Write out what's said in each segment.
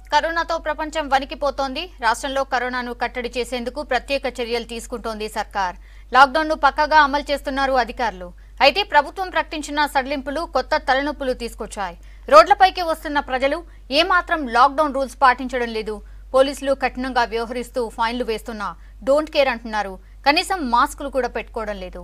కరోనాతో ప్రపంచం వణికిపోతోంది రాష్ట్రంలో కరోనాను కట్టడి చేసేందుకు ప్రత్యేక చర్యలు తీసుకుంటోంది సర్కార్ లాక్డౌన్ ను పక్కాగా అమలు చేస్తున్నారు అధికారులు అయితే ప్రభుత్వం ప్రకటించిన సడలింపులు కొత్త తలనొప్పులు తీసుకొచ్చాయి రోడ్లపైకి వస్తున్న ప్రజలు ఏమాత్రం లాక్డౌన్ రూల్స్ పాటించడం లేదు పోలీసులు కఠినంగా వ్యవహరిస్తూ ఫైన్లు వేస్తున్నా డోంట్ కేర్ అంటున్నారు కనీసం మాస్కులు కూడా పెట్టుకోవడం లేదు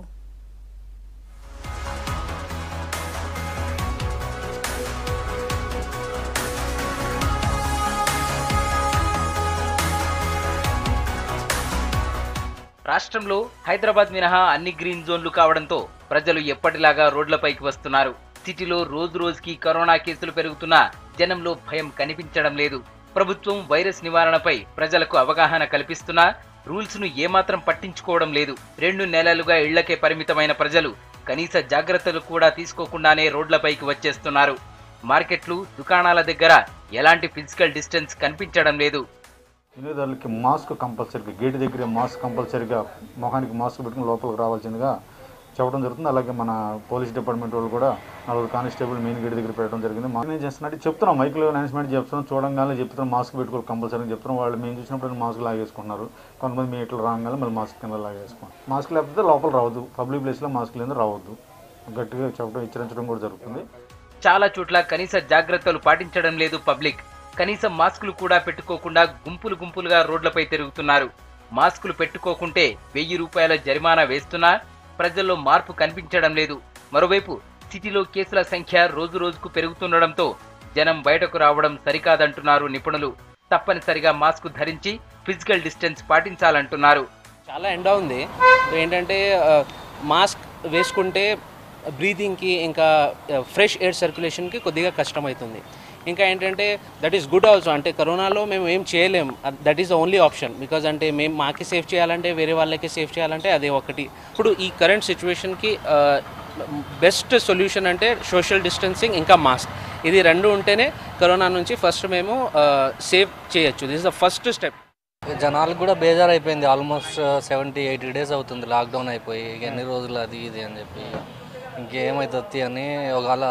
రాష్ట్రంలో హైదరాబాద్ మినహా అన్ని గ్రీన్ జోన్లు కావడంతో ప్రజలు ఎప్పటిలాగా రోడ్లపైకి వస్తున్నారు సిటీలో రోజు రోజుకి కరోనా కేసులు పెరుగుతున్నా జనంలో భయం కనిపించడం లేదు ప్రభుత్వం వైరస్ నివారణపై ప్రజలకు అవగాహన కల్పిస్తున్నా రూల్స్ ను ఏమాత్రం పట్టించుకోవడం లేదు రెండు నెలలుగా ఇళ్లకే పరిమితమైన ప్రజలు కనీస జాగ్రత్తలు కూడా తీసుకోకుండానే రోడ్లపైకి వచ్చేస్తున్నారు మార్కెట్లు దుకాణాల దగ్గర ఎలాంటి ఫిజికల్ డిస్టెన్స్ కనిపించడం లేదు వినియోగదారులకి మాస్క్ కంపల్సరీగా గేట్ దగ్గర మాస్క్ కంపల్సరీగా మొహానికి మాస్క్ పెట్టుకుని లోపలికి రావాల్సిందిగా చెప్పడం జరుగుతుంది అలాగే మన పోలీస్ డిపార్ట్మెంట్ వాళ్ళు కూడా నలుగురు కానిస్టేబుల్ మెయిన్ గేట్ దగ్గర పెట్టడం జరిగింది మనం ఏం చేస్తున్నట్టు చెప్తున్నాం మైక్లో అనౌన్స్మెంట్ చెప్తున్నాం చూడంగానే చెప్తున్నాం మాస్క్ పెట్టుకోవాలి కంపల్సరీ చెప్తున్నాం వాళ్ళు మేము చూసినప్పుడు మాస్క్ లాగేసుకుంటున్నారు కొంతమంది మీ ఇట్లా రాగానే మళ్ళీ మాస్క్ కింద లాగేసుకుంటాం మాస్క్ లేకపోతే లోపల రావద్దు పబ్లిక్ ప్లేస్లో మాస్క్ లేదా రావద్దు గట్టిగా చెప్పడం హెచ్చరించడం కూడా జరుగుతుంది చాలా చోట్ల కనీస జాగ్రత్తలు పాటించడం లేదు పబ్లిక్ కనీసం మాస్కులు కూడా పెట్టుకోకుండా గుంపులు గుంపులుగా రోడ్లపై తిరుగుతున్నారు మాస్కులు పెట్టుకోకుంటే వెయ్యి రూపాయల జరిమానా వేస్తున్నా ప్రజల్లో మార్పు కనిపించడం లేదు మరోవైపు సిటీలో కేసుల సంఖ్య రోజు రోజుకు పెరుగుతుండడంతో జనం బయటకు రావడం సరికాదంటున్నారు నిపుణులు తప్పనిసరిగా మాస్క్ ధరించి ఫిజికల్ డిస్టెన్స్ పాటించాలంటున్నారు చాలా ఎండ ఉంది ఏంటంటే మాస్క్ వేసుకుంటే బ్రీతింగ్కి ఇంకా ఫ్రెష్ ఎయిర్ సర్క్యులేషన్కి కొద్దిగా కష్టమవుతుంది ఇంకా ఏంటంటే దట్ ఈస్ గుడ్ ఆల్సో అంటే కరోనాలో మేము ఏం చేయలేం that is the only option because అంటే మేము మాకి సేఫ్ చేయాలంటే వేరే వాళ్ళకి సేఫ్ చేయాలంటే అదే ఒకటి ఇప్పుడు ఈ కరెంట్ సిచ్యువేషన్కి బెస్ట్ సొల్యూషన్ అంటే సోషల్ డిస్టెన్సింగ్ ఇంకా మాస్క్ ఇది రెండు ఉంటేనే కరోనా నుంచి ఫస్ట్ మేము సేవ్ చేయొచ్చు దిస్ ద ఫస్ట్ స్టెప్ జనాలకు కూడా బేజార్ అయిపోయింది ఆల్మోస్ట్ సెవెంటీ ఎయిటీ డేస్ అవుతుంది లాక్డౌన్ అయిపోయి ఇక ఎన్ని రోజులు అది ఇది అని చెప్పి ఇంకేమవుతుంది అని ఒకవేళ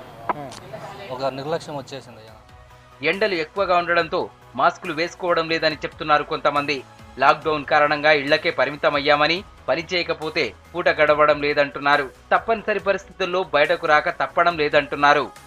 ఒక నిర్లక్ష్యం వచ్చేసింది జనాలకు. ఎండలు ఎక్కువగా ఉండడంతో మాస్కులు వేసుకోవడం లేదని చెప్తున్నారు కొంతమంది లాక్డౌన్ కారణంగా ఇళ్లకే పరిమితమయ్యామని పని చేయకపోతే పూట గడవడం లేదంటున్నారు తప్పనిసరి పరిస్థితుల్లో బయటకు రాక తప్పడం లేదంటున్నారు